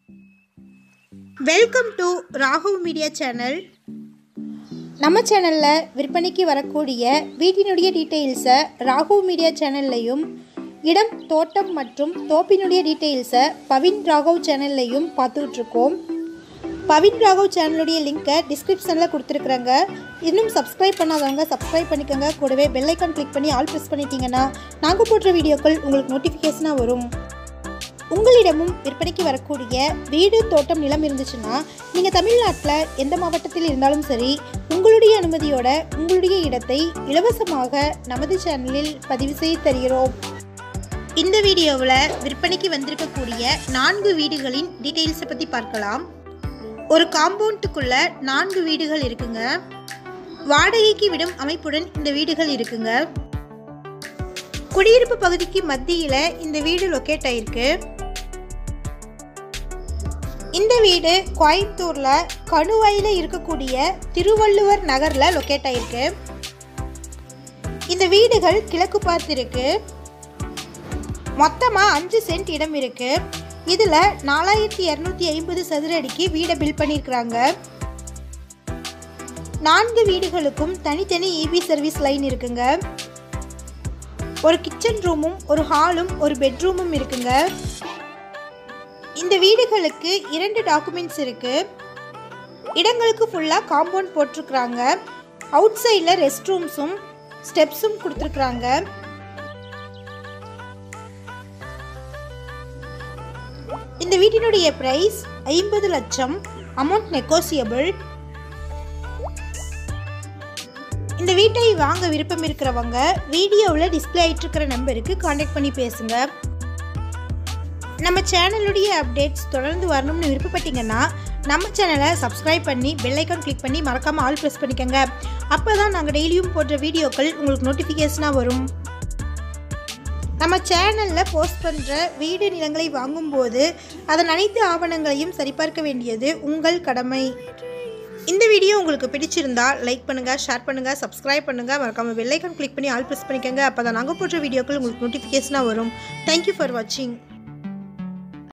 welcome to Raghav media channel நம்ம சேனலில் விற்பனைக்கு வரக்கூடிய வீட்டினுடைய டீட்டெயில்ஸை ராகவ் மீடியா சேனல்லையும் இடம் தோட்டம் மற்றும் தோப்பினுடைய டீட்டெயில்ஸை பவின் ராகவ் சேனல்லையும் பார்த்துட்ருக்கோம் பவின் ராகவ் சேனலுடைய லிங்க்கை டிஸ்கிரிப்ஷனில் கொடுத்துருக்குறேங்க இன்னும் சப்ஸ்கிரைப் பண்ணாதவங்க சப்ஸ்கிரைப் பண்ணிக்கோங்க கூடவே பெல் ஐக்கான் கிளிக் பண்ணி ஆல் ப்ரெஸ் பண்ணிட்டீங்கன்னா நாங்கள் போடுற வீடியோக்கள் உங்களுக்கு நோட்டிஃபிகேஷனாக வரும் உங்களிடமும் விற்பனைக்கு வரக்கூடிய வீடு தோட்டம் நிலம் இருந்துச்சுன்னா நீங்கள் தமிழ்நாட்டில் எந்த மாவட்டத்தில் இருந்தாலும் சரி உங்களுடைய அனுமதியோட உங்களுடைய இடத்தை இலவசமாக நமது சேனலில் பதிவு செய்து தருகிறோம் இந்த வீடியோவில் விற்பனைக்கு வந்திருக்கக்கூடிய நான்கு வீடுகளின் டீட்டெயில்ஸை பற்றி பார்க்கலாம் ஒரு காம்பவுண்டுக்குள்ள நான்கு வீடுகள் இருக்குங்க வாடகைக்கு விடும் அமைப்புடன் இந்த வீடுகள் இருக்குங்க குடியிருப்பு பகுதிக்கு மத்தியில் இந்த வீடு லொக்கேட் ஆயிருக்கு இந்த வீடு கோயம்புத்தூரில் கணுவாயில் இருக்கக்கூடிய திருவள்ளுவர் நகரில் லொக்கேட் ஆயிருக்கு இந்த வீடுகள் கிழக்கு பார்த்து இருக்கு மொத்தமாக அஞ்சு சென்ட் இடம் இருக்கு இதில் நாலாயிரத்தி இரநூத்தி ஐம்பது சதுர அடிக்கு வீடை பில்ட் பண்ணியிருக்கிறாங்க நான்கு வீடுகளுக்கும் தனித்தனி இபி சர்வீஸ் லைன் இருக்குங்க ஒரு கிச்சன் ரூமும் ஒரு ஹாலும் ஒரு பெட்ரூமும் இருக்குங்க இந்த வீடுகளுக்கு இரண்டு டாக்குமெண்ட்ஸ் இருக்கு இடங்களுக்கு ஃபுல்லாக காம்பவுண்ட் போட்டிருக்கிறாங்க அவுட் சைடில் ரெஸ்ட் ரூம்ஸும் ஸ்டெப்ஸும் கொடுத்துருக்குறாங்க இந்த வீட்டினுடைய பிரைஸ் ஐம்பது லட்சம் அமௌண்ட் நெகோசியபிள் இந்த வீட்டை வாங்க விருப்பம் இருக்கிறவங்க வீடியோவில் டிஸ்பிளே ஆகிட்டு இருக்கிற நம்பருக்கு காண்டாக்ட் பண்ணி பேசுங்க நம்ம சேனலுடைய அப்டேட்ஸ் தொடர்ந்து வரணும்னு விருப்பப்பட்டீங்கன்னா நம்ம சேனலை சப்ஸ்கிரைப் பண்ணி பெல் ஐக்கான் கிளிக் பண்ணி மறக்காமல் ஆல் ப்ரெஸ் பண்ணிக்கோங்க அப்போ தான் நாங்கள் டெய்லியும் போடுற வீடியோக்கள் உங்களுக்கு நோட்டிஃபிகேஷனாக வரும் நம்ம சேனலில் போஸ்ட் பண்ணுற வீடு நிலங்களை வாங்கும்போது அதன் அனைத்து ஆவணங்களையும் சரிபார்க்க வேண்டியது உங்கள் கடமை இந்த வீடியோ உங்களுக்கு பிடிச்சிருந்தா லைக் பண்ணுங்கள் ஷேர் பண்ணுங்கள் சப்ஸ்கிரைப் பண்ணுங்கள் மறக்காமல் பெல் ஐக்கான் கிளிக் பண்ணி ஆல் ப்ரெஸ் பண்ணிக்கோங்க அப்போ தான் நாங்கள் போடுற வீடியோக்கள் உங்களுக்கு நோட்டிஃபிகேஷனாக வரும் தேங்க்யூ ஃபார் வாட்சிங்